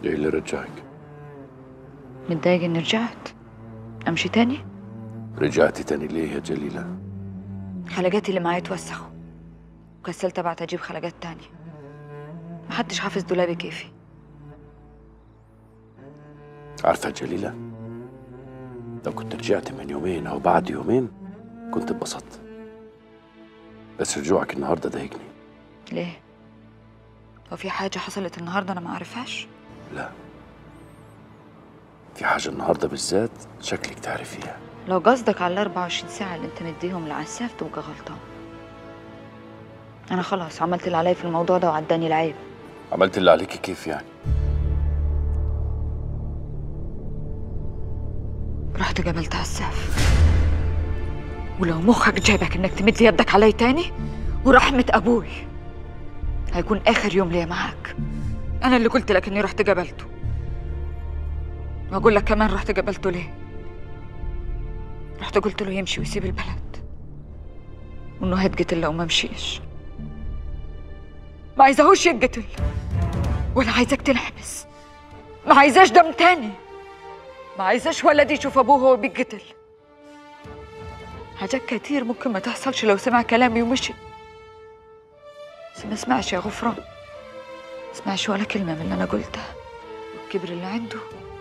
ايه اللي رجعك؟ متضايق اني رجعت امشي تاني رجعتي تاني ليه يا جليلة؟ خلقاتي اللي معايا اتوسخوا وكسلت ابعت اجيب خلقات تانية محدش حافظ دولابي كيفي عارفة يا جليلة؟ لو كنت رجعت من يومين أو بعد يومين كنت اتبسطت بس رجوعك النهاردة ضايقني ليه هو في حاجة حصلت النهاردة أنا ما أعرفهاش لا في حاجة النهاردة بالذات شكلك تعرفيها لو قصدك على ال 24 ساعة اللي أنت مديهم لعساف تبقى غلطان أنا خلاص عملت اللي عليا في الموضوع ده وعداني العيب عملت اللي عليكي كيف يعني؟ رحت قابلت عساف ولو مخك جايبك انك تمد لي يدك علي تاني ورحمة ابوي هيكون اخر يوم ليا معاك انا اللي قلت لك اني رحت قابلته واقول لك كمان رحت قابلته ليه رحت قلت له يمشي ويسيب البلد وانه هيتقتل لو ما مشيش ما عايزاهوش يتقتل ولا عايزك تنحبس ما عايزاش دم تاني ما عايزاش ولد يشوف ابوه وهو بيتقتل حاجات كتير ممكن ما تحصلش لو سمع كلامي ومشي بس ما سمعش يا غفران ما سمعش ولا كلمة من اللي أنا قلتها والكبر اللي عنده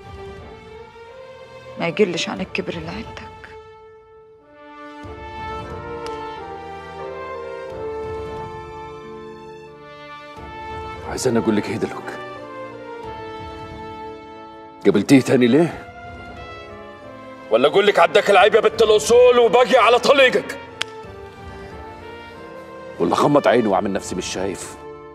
ما يقلش عن الكبر اللي عندك عايزاني أقول لك ايه دلوك؟ قابلتيه تاني ليه؟ ولا أقول لك عداك العيب يا بنت الأصول وباقي على طليقك؟ ولا غمض عيني وأعمل نفسي مش شايف؟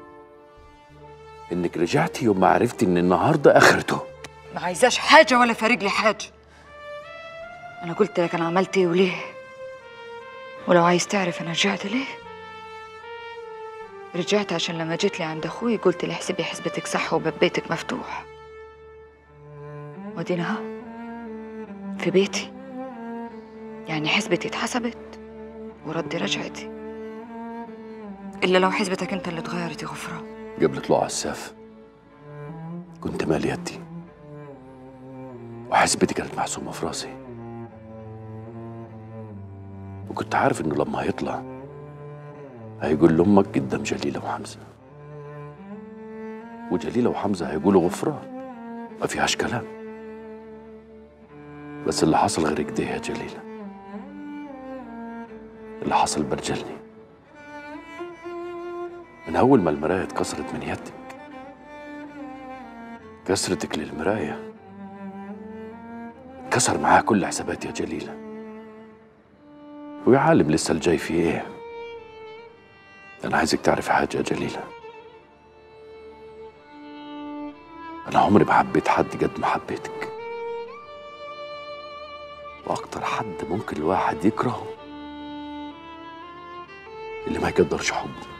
إنك رجعتي يوم ما عرفتي إن النهاردة آخرته ما عايزاش حاجة ولا فارق لي حاجة أنا قلت لك أنا عملت إيه وليه ولو عايز تعرف أنا رجعت ليه رجعت عشان لما جيت لي عند أخوي قلت لي احسبي حسبتك صح وباب بيتك مفتوح ودينا ها في بيتي يعني حسبتي اتحسبت وردي رجعتي إلا لو حسبتك أنت اللي اتغيرت يا غفران قبل طلوع عساف كنت مالي يدي وحسبتي كانت محسومة في راسي وكنت عارف إنه لما هيطلع هيقول لأمك قدام جليلة وحمزة وجليلة وحمزة هيقولوا غفران ما فيهاش كلام بس اللي حصل غير كده يا جليلة اللي حصل برجلني من أول ما المراية اتكسرت من يدك كسرتك للمراية كسر معاها كل حساباتي يا جليلة ويا عالم لسه الجاي في ايه أنا عايزك تعرفي حاجة يا جليلة أنا عمري ما حبيت حد قد ما حبيتك وأكتر حد ممكن الواحد يكرهه اللي ما يقدرش حبه